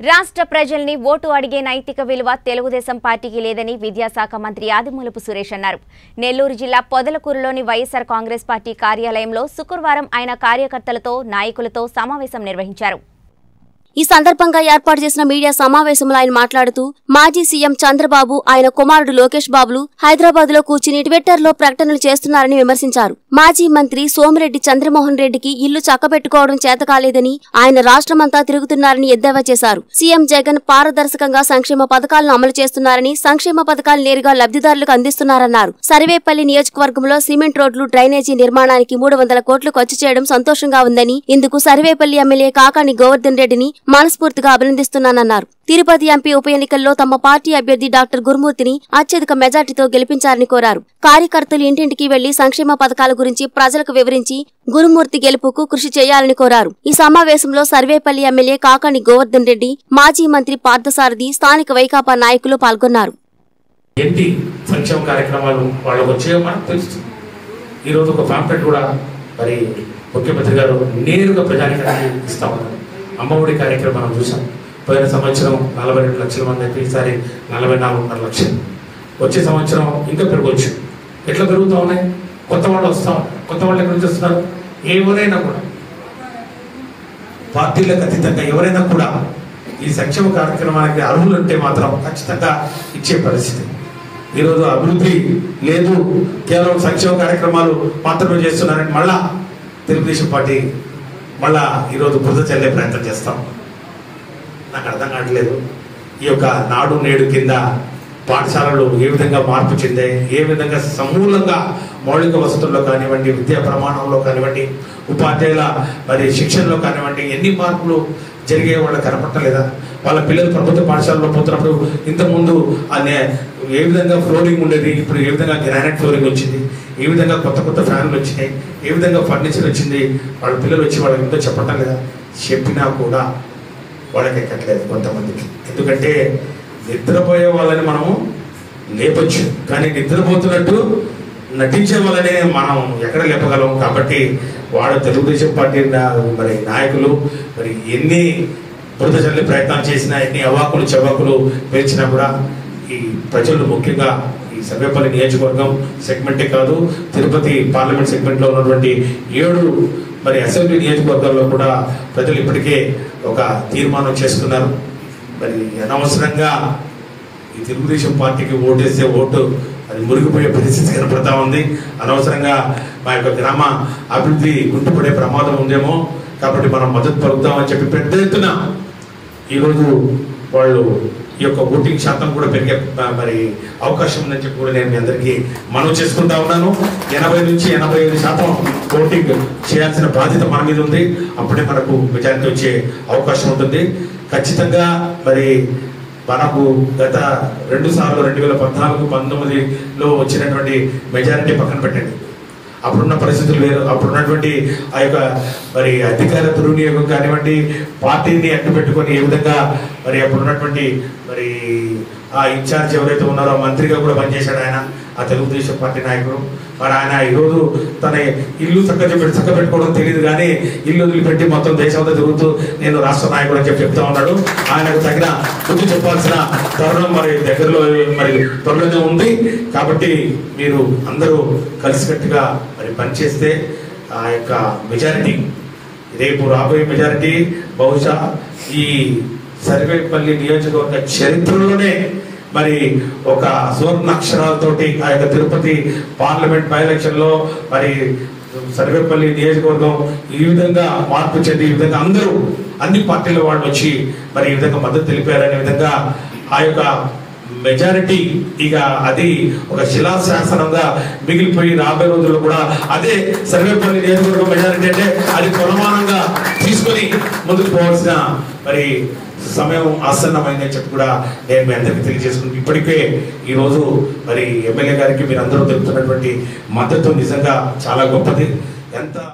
రాష్ట్ర ప్రజల్ని ఓటు అడిగే నైతిక విలువ తెలుగుదేశం పార్టీకి లేదని విద్యాశాఖ మంత్రి ఆదిమూలపు సురేష్ అన్నారు నెల్లూరు జిల్లా పొదలకూరులోని వైఎస్సార్ కాంగ్రెస్ పార్టీ కార్యాలయంలో శుక్రవారం ఆయన కార్యకర్తలతో నాయకులతో సమావేశం నిర్వహించారు ఈ సందర్భంగా ఏర్పాటు చేసిన మీడియా సమావేశంలో ఆయన మాట్లాడుతూ మాజీ సీఎం చంద్రబాబు ఆయన కుమారుడు లోకేష్ బాబులు హైదరాబాద్ లో కూర్చుని ట్విట్టర్ లో ప్రకటనలు చేస్తున్నారని విమర్శించారు మాజీ మంత్రి సోమిరెడ్డి చంద్రమోహన్ రెడ్డికి ఇల్లు చక్కబెట్టుకోవడం చేత కాలేదని ఆయన రాష్ట్రమంతా తిరుగుతున్నారని ఎద్దేవా చేశారు సీఎం జగన్ పారదర్శకంగా సంక్షేమ పథకాలను అమలు చేస్తున్నారని సంక్షేమ పథకాలు నేరుగా లబ్ధిదారులకు అందిస్తున్నారన్నారు సర్వేపల్లి నియోజకవర్గంలో సిమెంట్ రోడ్లు డ్రైనేజీ నిర్మాణానికి మూడు వందల కోట్లు ఖర్చు చేయడం సంతోషంగా ఉందని ఇందుకు సర్వేపల్లి ఎమ్మెల్యే కాకాని గోవర్ధన్ రెడ్డిని మనస్ఫూర్తిగా అభినందిస్తున్నానన్నారు తిరుపతి ఎంపీ ఉప ఎన్నికల్లో తమ పార్టీ అభ్యర్థి డాక్టర్ గురుమూర్తిని అత్యధిక మెజార్టీతో గెలిపించారని కోరారు కార్యకర్తలు ఇంటింటికి వెళ్లి సంక్షేమ పథకాల గురించి ప్రజలకు వివరించి గురుమూర్తి గెలుపుకు కృషి చేయాలని కోరారు ఈ సమావేశంలో సర్వేపల్లి ఎమ్మెల్యే కాకాని గోవర్ధన్ రెడ్డి మాజీ మంత్రి పార్థసారథి స్థానిక వైకాపా నాయకులు పాల్గొన్నారు ఏంటి సంక్షేమ కార్యక్రమాలు వాళ్ళకు వచ్చాయో మనకు తెలుస్తుంది ఈరోజు ఒక పాంప్లెట్ కూడా మరి ముఖ్యమంత్రి గారు నేరుగా ప్రజానికానికి ఇస్తా ఉన్నారు అమ్మఒడి కార్యక్రమం మనం చూసాం పోయిన సంవత్సరం నలభై రెండు లక్షల మంది అయితే ఈసారి నలభై నాలుగున్నర లక్షలు వచ్చే సంవత్సరం ఇంకా పెరగవచ్చు ఎట్లా పెరుగుతూ ఉన్నాయి కొత్త వాళ్ళు వస్తాం కొత్త వాళ్ళు ఎక్కడి నుంచి వస్తున్నారు ఎవరైనా కూడా పార్టీలకు అతీతంగా ఎవరైనా కూడా ఈ సంక్షేమ కార్యక్రమానికి అర్హులు ఉంటే మాత్రం ఖచ్చితంగా ఇచ్చే పరిస్థితి ఈరోజు అభివృద్ధి లేదు కేవలం సంక్షేమ కార్యక్రమాలు మాత్రమే చేస్తున్నారని మళ్ళా తెలుగుదేశం పార్టీ మళ్ళా ఈరోజు బురద చల్లే ప్రయత్నం చేస్తాం నాకు అర్థం కావట్లేదు ఈ యొక్క నాడు నేడు కింద పాఠశాలలు ఏ విధంగా మార్పు చెందాయి ఏ విధంగా సమూలంగా మౌలిక వసతుల్లో కానివ్వండి విద్యా ప్రమాణంలో కానివ్వండి ఉపాధ్యాయుల మరి శిక్షణలో కానివ్వండి ఎన్ని మార్పులు జరిగే వాళ్ళకి కనపట్టలేదా వాళ్ళ పిల్లలు ప్రభుత్వ పాఠశాలలో పోతున్నప్పుడు ఇంతకుముందు అనే ఏ విధంగా ఫ్లోరింగ్ ఉండేది ఇప్పుడు ఏ విధంగా గ్రానైట్ ఫ్లోరింగ్ వచ్చింది ఏ విధంగా కొత్త కొత్త ఫ్యాన్లు వచ్చినాయి ఏ విధంగా ఫర్నిచర్ వచ్చింది వాళ్ళ పిల్లలు వచ్చి వాళ్ళకి ఎంతో చెప్పటం లేదా చెప్పినా కూడా వాళ్ళకి ఎక్కట్లేదు కొంతమందికి ఎందుకంటే నిద్రపోయే వాళ్ళని మనము లేపొచ్చు కానీ నిద్రపోతున్నట్టు నటించే వాళ్ళనే మనం ఎక్కడ లేపగలం కాబట్టి వాడు తెలుగుదేశం పార్టీ నా- మరి నాయకులు మరి ఎన్ని బురద చల్లి ప్రయత్నాలు చేసినా ఎన్ని అవాకులు చవాకులు పేర్చినా కూడా ఈ ప్రజలు ముఖ్యంగా ఈ సర్వేపల్లి నియోజకవర్గం సెగ్మెంటే కాదు తిరుపతి పార్లమెంట్ సెగ్మెంట్లో ఉన్నటువంటి ఏడు మరి అసెంబ్లీ నియోజకవర్గాల్లో కూడా ప్రజలు ఇప్పటికే ఒక తీర్మానం చేసుకున్నారు మరి అనవసరంగా ఈ తెలుగుదేశం పార్టీకి ఓటేస్తే ఓటు అది మురిగిపోయే పరిస్థితి కనపడతా ఉంది అనవసరంగా మా యొక్క గ్రామ అభివృద్ధి గుర్తుపడే ప్రమాదం ఉందేమో కాబట్టి మనం మద్దతు పలుకుతామని చెప్పి పెద్ద ఎత్తున ఈరోజు వాళ్ళు ఈ యొక్క ఓటింగ్ శాతం కూడా పెరిగే ఆ, మరి అవకాశం ఉందని చెప్పి కూడా నేను మీ అందరికీ మనవి చేసుకుంటా ఉన్నాను ఎనభై నుంచి ఎనభై ఐదు శాతం ఓటింగ్ చేయాల్సిన బాధ్యత మన మీద ఉంది అప్పుడే మనకు మెజారిటీ వచ్చే అవకాశం ఉంటుంది ఖచ్చితంగా మరి మనకు గత రెండు సార్లు రెండు వేల పద్నాలుగు పంతొమ్మిదిలో వచ్చినటువంటి మెజారిటీ పక్కన పెట్టండి అప్పుడున్న పరిస్థితులు వేరు అప్పుడున్నటువంటి ఆ యొక్క మరి అధికార దుర్వినియోగం కానివ్వండి పార్టీని అడ్డు పెట్టుకొని ఏ విధంగా మరి అప్పుడున్నటువంటి మరి ఆ ఇన్ఛార్జ్ ఎవరైతే ఉన్నారో మంత్రిగా కూడా పనిచేశాడు ఆయన ఆ తెలుగుదేశం పార్టీ నాయకుడు మరి ఆయన ఈరోజు తన ఇల్లు చక్క చెప్పి చక్క పెట్టుకోవడం తెలియదు కానీ ఇల్లు వదిలిపెట్టి మొత్తం దేశంతో తిరుగుతూ నేను రాష్ట్ర నాయకుడు అని చెప్పి చెప్తా ఉన్నాడు ఆయనకు తగిన బుద్ధి చెప్పాల్సిన తరుణం మరి దగ్గరలో మరి త్వరలోనే ఉంది కాబట్టి మీరు అందరూ కలిసికట్టుగా మరి పనిచేస్తే ఆ యొక్క మెజారిటీ రేపు రాబోయే మెజారిటీ బహుశా ఈ సర్వేపల్లి నియోజకవర్గ చరిత్రలోనే మరి ఒక సువర్ణ అక్షరాలతోటి ఆ యొక్క తిరుపతి పార్లమెంట్ బై ఎలక్షన్ లో మరి సర్వేపల్లి నియోజకవర్గం ఈ విధంగా మార్పు చెంది ఈ విధంగా అందరూ అన్ని పార్టీల వాళ్ళు వచ్చి మరి ఈ విధంగా మద్దతు తెలిపారనే విధంగా ఆ యొక్క మెజారిటీ ఇక అది ఒక శిలాశాసనంగా మిగిలిపోయి రాబోయే రోజుల్లో కూడా అదే సర్వేపల్లి నియోజకవర్గం మెజారిటీ అంటే అది కొలమానంగా తీసుకొని ముందుకు పోవాల్సిన మరి సమయం ఆసన్నమైందని చెప్పి కూడా నేను మీ అందరికీ తెలియజేసుకుంటూ ఇప్పటికే ఈ రోజు మరి ఎమ్మెల్యే గారికి మీరు అందరూ తెలుపుతున్నటువంటి మద్దతు నిజంగా చాలా గొప్పది ఎంత